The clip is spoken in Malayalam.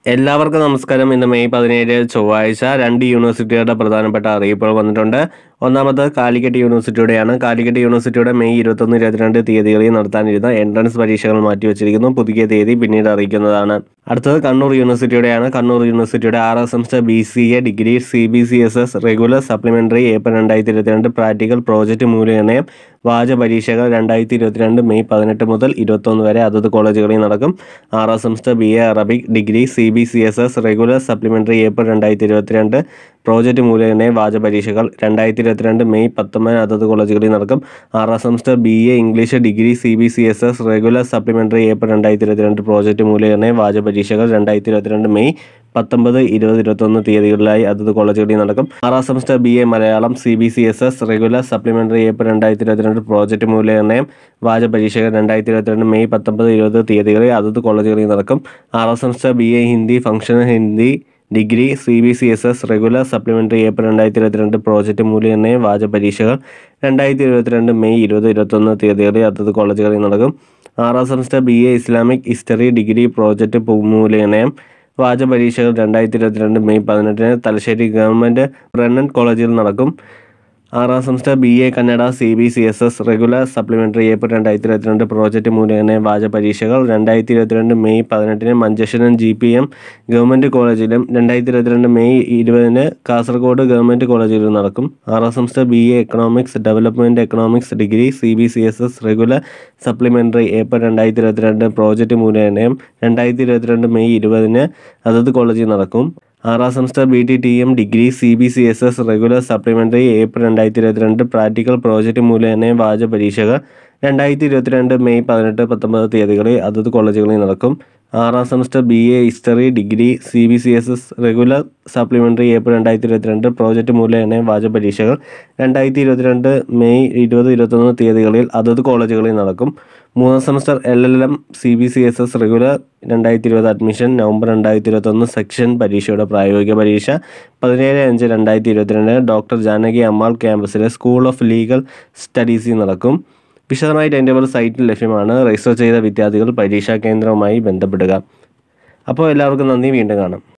എല്ലാവർക്കും നമസ്കാരം ഇന്ന് മെയ് പതിനേഴ് ചൊവ്വാഴ്ച രണ്ട് യൂണിവേഴ്സിറ്റികളുടെ പ്രധാനപ്പെട്ട അറിയിപ്പുകൾ വന്നിട്ടുണ്ട് ഒന്നാമത് കാലിക്കറ്റ് യൂണിവേഴ്സിറ്റിയുടെയാണ് കാലിക്കറ്റ് യൂണിവേഴ്സിറ്റിയുടെ മെയ് ഇരുപത്തൊന്ന് ഇരുപത്തിരണ്ട് തീയതികളിൽ നടത്താനിരുന്ന എൻട്രൻസ് പരീക്ഷകൾ മാറ്റിവെച്ചിരിക്കുന്നു പുതിയ തീയതി പിന്നീട് അറിയിക്കുന്നതാണ് അടുത്തത് കണ്ണൂർ യൂണിവേഴ്സിറ്റിയുടെയാണ് കണ്ണൂർ യൂണിവേഴ്സിറ്റിയുടെ ആറാം semester B C A degree C B C S S regular supplementary April രണ്ടായിരത്തി ഇരുപത്തിരണ്ട് പ്രാക്ടിക്കൽ പ്രോജക്റ്റ് മൂല്യനിർണ്ണയം വാച പരീക്ഷകൾ രണ്ടായിരത്തി ഇരുപത്തിരണ്ട് മെയ് പതിനെട്ട് മുതൽ ഇരുപത്തൊന്ന് വരെ അതത് കോളേജുകളിൽ നടക്കും ആറാം semester B A Arabic degree C B C S S regular supplementary April രണ്ടായിരത്തി ഇരുപത്തിരണ്ട് പ്രോജക്റ്റ് മൂല്യനിർണ്ണയ വാച പരീക്ഷകൾ രണ്ടായിരത്തി ഇരുപത്തിരണ്ട് മെയ് പത്തൊമ്പതിന് അതത് കോളേജുകളിൽ നടക്കും ആറാം semester B A English degree C B C S S regular supplementary April രണ്ടായിരത്തി ഇരുപത്തിരണ്ട് പ്രോജക്റ്റ് മൂല്യനിർണ്ണയ വാച പരീക്ഷകൾ രണ്ടായിരത്തി ഇരുപത്തിരണ്ട് മെയ് പത്തൊമ്പത് ഇരുപത് ഇരുപത്തൊന്ന് തീയതികളിലായി അതത് കോളേജുകളിൽ നടക്കും ആറാം semester B A Malayalam C B C S S regular supplementary April രണ്ടായിരത്തി ഇരുപത്തിരണ്ട് പ്രോജക്റ്റ് മൂല്യനിർണ്ണയം വാച പരീക്ഷകൾ രണ്ടായിരത്തി ഇരുപത്തിരണ്ട് മെയ് പത്തൊമ്പത് ഇരുപത് തീയതികളിൽ അതത് കോളേജുകളിൽ നടക്കും ആറാം semester B A Hindi functional Hindi degree C B C S S regular supplementary April രണ്ടായിരത്തി ഇരുപത്തിരണ്ട് പ്രോജക്റ്റ് മൂല്യനിർണ്ണയം വാച പരീക്ഷകൾ രണ്ടായിരത്തി ഇരുപത്തിരണ്ട് മെയ് ഇരുപത് ഇരുപത്തൊന്ന് തീയതികളിൽ അതത് കോളേജുകളിൽ നടക്കും ആറാം semester B A Islamic history degree project പു- മൂല്യനിർണ്ണയം വാച പരീക്ഷകൾ രണ്ടായിരത്തി ഇരുപത്തിരണ്ട് മെയ് പതിനെട്ടിന് തലശ്ശേരി ഗവൺമെൻറ് ബ്രണ്ണൻ കോളേജിൽ നടക്കും ആറാം semester B A Kannada C B C S S regular supplementary April രണ്ടായിരത്തി ഇരുപത്തിരണ്ട് പ്രോജക്റ്റ് മൂല്യനിർണ്ണയ വാച പരീക്ഷകൾ രണ്ടായിരത്തി ഇരുപത്തിരണ്ട് മെയ് പതിനെട്ടിന് Manjeshwaram G P M government കോളേജിലും രണ്ടായിരത്തി ഇരുപത്തിരണ്ട് മെയ് ഇരുപതിന് കാസർഗോഡ് ഗവൺമെൻറ് കോളേജിലും നടക്കും ആറാം semester B A economics development economics degree C B C S S regular supplementary April രണ്ടായിരത്തി ഇരുപത്തിരണ്ട് പ്രോജക്റ്റ് മൂല്യനിർണ്ണയം രണ്ടായിരത്തി ഇരുപത്തിരണ്ട് മെയ് ഇരുപതിന് അതത് കോളേജിൽ നടക്കും ആറാം semester B T T M degree C B C S S regular supplementary April രണ്ടായിരത്തി ഇരുപത്തിരണ്ട് പ്രാക്ടിക്കൽ പ്രോജക്റ്റ് മൂല്യനിർണ്ണയ വാച പരീക്ഷകൾ രണ്ടായിരത്തി ഇരുപത്തിരണ്ട് മെയ് പതിനെട്ട് പത്തൊമ്പത് തീയതികളിൽ അതത് കോളേജുകളിൽ നടക്കും ആറാം semester B A history degree C B C S S regular supplementary April രണ്ടായിരത്തി ഇരുപത്തിരണ്ട് പ്രോജക്റ്റ് മൂല്യനിർണ്ണയ വാച പരീക്ഷകൾ രണ്ടായിരത്തി ഇരുപത്തിരണ്ട് മെയ് ഇരുപത് ഇരുപത്തൊന്ന് തീയതികളിൽ അതത് കോളേജുകളിൽ നടക്കും മൂന്നാം semester L L M C B C S S regular രണ്ടായിരത്തി ഇരുപത് അഡ്മിഷൻ നവംബർ രണ്ടായിരത്തി ഇരുപത്തൊന്ന് സെക്ഷൻ പരീക്ഷയുടെ പ്രായോഗിക പരീക്ഷ പതിനേഴ് അഞ്ച് രണ്ടായിരത്തി ഇരുപത്തിരണ്ട് ഡോക്ടർ ജാനകി അമ്മാൾ ക്യാമ്പസിലെ സ്കൂൾ ഓഫ് ലീഗൽ സ്റ്റഡീസിൽ നടക്കും വിശദമായി ടൈം ടേബിൾ സൈറ്റിൽ ലഭ്യമാണ് രജിസ്റ്റർ ചെയ്ത വിദ്യാർത്ഥികൾ പരീക്ഷാ കേന്ദ്രവുമായി ബന്ധപ്പെടുക അപ്പോൾ എല്ലാവർക്കും നന്ദി വീണ്ടും കാണാം